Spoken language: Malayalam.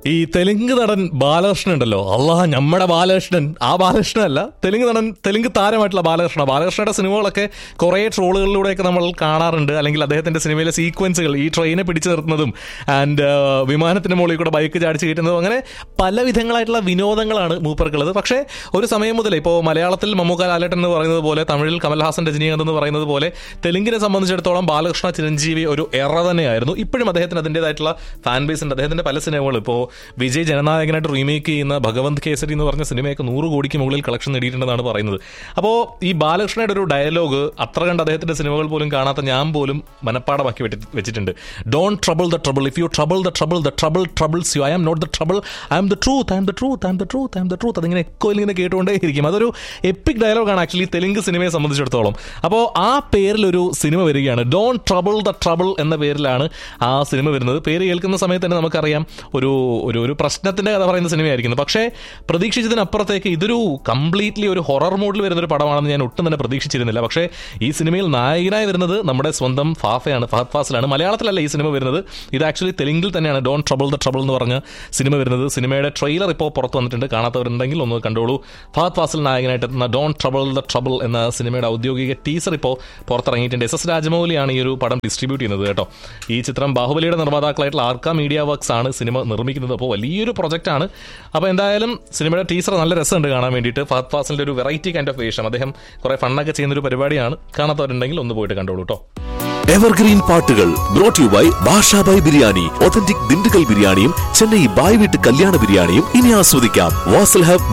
ഈ തെലുങ്ക് നടൻ ബാലകൃഷ്ണൻ ഉണ്ടല്ലോ അള്ളാഹ് നമ്മുടെ ബാലകൃഷ്ണൻ ആ ബാലകൃഷ്ണൻ അല്ല തെലുങ്ക് നടൻ തെലുങ്ക് താരമായിട്ടുള്ള ബാലകൃഷ്ണ ബാലകൃഷ്ണയുടെ സിനിമകളൊക്കെ കുറേ ട്രോളുകളിലൂടെയൊക്കെ നമ്മൾ കാണാറുണ്ട് അല്ലെങ്കിൽ അദ്ദേഹത്തിന്റെ സിനിമയിലെ സീക്വൻസുകൾ ഈ ട്രെയിനെ പിടിച്ചു നിർത്തുന്നതും ആൻഡ് വിമാനത്തിന്റെ മുകളിൽ കൂടെ ബൈക്ക് ചാടിച്ച് കയറ്റുന്നതും അങ്ങനെ പല വിധങ്ങളായിട്ടുള്ള വിനോദങ്ങളാണ് മൂപ്പർക്കുള്ളത് പക്ഷേ ഒരു സമയം മുതൽ ഇപ്പോൾ മലയാളത്തിൽ മമ്മൂക്ക ലാലേട്ടൻ എന്ന് പറയുന്നത് പോലെ തമിഴിൽ കമൽഹാസൻ രജനീകാന്ത് എന്ന് പറയുന്നത് പോലെ തെലുങ്കിനെ സംബന്ധിച്ചിടത്തോളം ബാലകൃഷ്ണ ചിരഞ്ജീവി ഒരു എറ തന്നെയായിരുന്നു ഇപ്പോഴും അദ്ദേഹത്തിന് അതിൻ്റെതായിട്ടുള്ള ഫാൻ ബേസ് ഉണ്ട് അദ്ദേഹത്തിന്റെ പല സിനിമകളും ഇപ്പോൾ വിജയ് ജനനായകനായിട്ട് റീമേക്ക് ചെയ്യുന്ന ഭഗവന്ത് കേസരി എന്ന് പറഞ്ഞ സിനിമയൊക്കെ നൂറ് കോടിക്ക് മുകളിൽ കളക്ഷൻ നേടിയിട്ടുണ്ടെന്നാണ് പറയുന്നത് അപ്പോൾ ഈ ബാലകൃഷ്ണയുടെ ഒരു ഡയലോഗ് അത്ര കണ്ട് അദ്ദേഹത്തിന്റെ സിനിമകൾ പോലും കാണാത്ത ഞാൻ പോലും മനപ്പാടമാക്കി വെട്ടി- വെച്ചിട്ടുണ്ട് don't trouble the trouble if you trouble the trouble the trouble troubles you I am not the trouble I am the truth I am the truth I am the truth I am the truth അതിങ്ങനെ എക്കോയിൽ ഇങ്ങനെ കേട്ടുകൊണ്ടേ ഇരിക്കും അതൊരു എപ്പിക് ഡയലോഗാണ് ആക്ച്വലി തെലുങ്ക് സിനിമയെ സംബന്ധിച്ചിടത്തോളം അപ്പോൾ ആ പേരിലൊരു സിനിമ വരികയാണ് ഡോൺ ട്രബിൾ ദ ട്രബിൾ എന്ന പേരിലാണ് ആ സിനിമ വരുന്നത് പേര് കേൾക്കുന്ന സമയത്ത് തന്നെ നമുക്കറിയാം ഒരു ഒരു ഒരു പ്രശ്നത്തിന്റെ കഥ പറയുന്ന സിനിമയായിരിക്കുന്നു പക്ഷേ പ്രതീക്ഷിച്ചതിനപ്പുറത്തേക്ക് ഇതൊരു കംപ്ലീറ്റ്ലി ഒരു ഹൊറർ മോഡിൽ വരുന്ന ഒരു പടമാണെന്ന് ഞാൻ ഒട്ടും തന്നെ പ്രതീക്ഷിച്ചിരുന്നില്ല പക്ഷേ ഈ സിനിമയിൽ നായകനായി വരുന്നത് നമ്മുടെ സ്വന്തം ഫാഫയാണ് ഫഹദ് ഫാസിലാണ് മലയാളത്തിലല്ല ഈ സിനിമ വരുന്നത് ഇത് ആക്ച്വലി തെലുങ്കിൽ തന്നെയാണ് ഡോൺ ട്രബിൾ ദ ട്രബിൾ എന്ന് പറഞ്ഞ സിനിമ വരുന്നത് സിനിമയുടെ ട്രെയിലർ ഇപ്പോൾ പുറത്ത് വന്നിട്ടുണ്ട് കാണാത്തവരുണ്ടെങ്കിൽ ഒന്ന് കണ്ടോളൂ ഫഹദ് ഫാസിൽ നായകനായിട്ട് എത്തുന്ന ഡോൺ ട്രബിൾ ദ ട്രബിൾ എന്ന സിനിമയുടെ ഔദ്യോഗിക ടീസർ ഇപ്പോൾ പുറത്തിറങ്ങിയിട്ടുണ്ട് എസ് എസ് രാജമൗലിയാണ് ഈ ഒരു പടം ഡിസ്ട്രിബ്യൂട്ട് ചെയ്യുന്നത് കേട്ടോ ഈ ചിത്രം ബാഹുബലിയുടെ നിർമ്മാതാക്കളായിട്ടുള്ള ആർക്ക മീഡിയ വർക്സ് ആണ് സിനിമ നിർമ്മിക്കുന്നത് അപ്പോൾ വലിയൊരു പ്രൊജക്റ്റാണ് അപ്പോൾ എന്തായാലും സിനിമയുടെ ടീസർ നല്ല രസമുണ്ട് കാണാൻ വേണ്ടിയിട്ട് ഫഹദ് ഫാസിലിന്റെ ഒരു വെറൈറ്റി കൈൻഡ് ഓഫ് വേഷം അദ്ദേഹം കുറെ ഫണ്ണൊക്കെ ചെയ്യുന്ന ഒരു പരിപാടിയാണ് കാണാത്തവരുണ്ടെങ്കിൽ ഒന്ന് പോയിട്ട് കണ്ടോളൂ കേട്ടോ എവർഗ്രീൻ പാട്ടുകൾ brought you by Bashabhai biryani authentic Dindigul ബിരിയാണിയും ചെന്നൈ ബായ് വീട്ട് കല്യാണ ബിരിയാണിയും ഇനി ആസ്വദിക്കാം വാസൽ ഹബ്